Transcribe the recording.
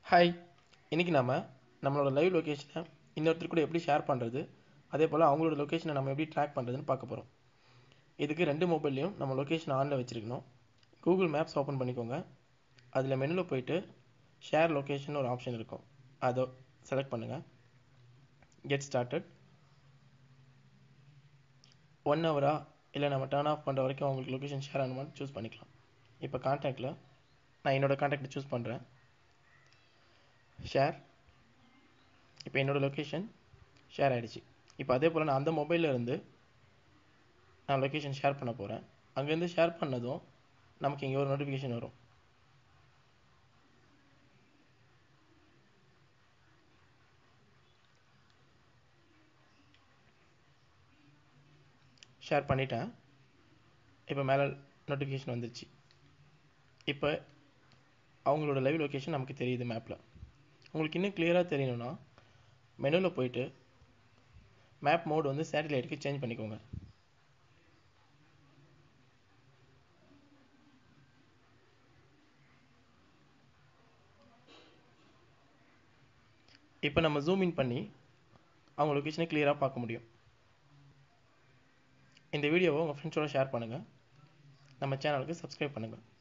hi இன்றைக்கி நம்ம நம்மளோட லைவ் லொக்கேஷனை இன்னொருத்தர் கூட எப்படி ஷேர் பண்ணுறது அதே போல் அவங்களோட லொக்கேஷனை நம்ம எப்படி ட்ராக் பண்ணுறதுன்னு பார்க்க போகிறோம் இதுக்கு ரெண்டு மொபைல்லையும் நம்ம லொக்கேஷன் ஆனில் வச்சுருக்கணும் கூகுள் மேப்ஸ் ஓப்பன் பண்ணிக்கோங்க அதில் மெனுவில் போயிட்டு ஷேர் லொக்கேஷன் ஒரு ஆப்ஷன் இருக்கும் அதை செலக்ட் பண்ணுங்கள் கெட் ஸ்டார்டட் ஒன் ஹவரா இல்லை நம்ம டர்ன் ஆஃப் பண்ணுற வரைக்கும் அவங்களுக்கு லொக்கேஷன் ஷேர் ஆகணுமான்னு சூஸ் பண்ணிக்கலாம் இப்போ கான்டாக்டில் நான் என்னோடய கான்டாக்டை சூஸ் பண்ணுறேன் ஷேர் இப்போ என்னோடய லொக்கேஷன் ஷேர் ஆகிடுச்சு இப்போ அதே போல் நான் அந்த மொபைலில் இருந்து நான் லொக்கேஷன் ஷேர் பண்ண போகிறேன் அங்கேருந்து ஷேர் பண்ணதும் நமக்கு இங்கே ஒரு நோட்டிஃபிகேஷன் வரும் ஷேர் பண்ணிட்டேன் இப்போ மேலே நோட்டிஃபிகேஷன் வந்துருச்சு இப்போ அவங்களோட லைவ் லொக்கேஷன் நமக்கு தெரியுது மேப்பில் உங்களுக்கு இன்னும் கிளியராக தெரியணும்னா மெனுவில் போயிட்டு மேப் மோட் வந்து சேட்டலைட்டுக்கு சேஞ்ச் பண்ணிக்கோங்க இப்போ நம்ம ஜூம் இன் பண்ணி அவங்க லொக்கேஷனை கிளியராக பார்க்க முடியும் இந்த வீடியோவை உங்கள் ஃப்ரெண்ட்ஸோட ஷேர் பண்ணுங்கள் நம்ம சேனலுக்கு சப்ஸ்கிரைப் பண்ணுங்கள்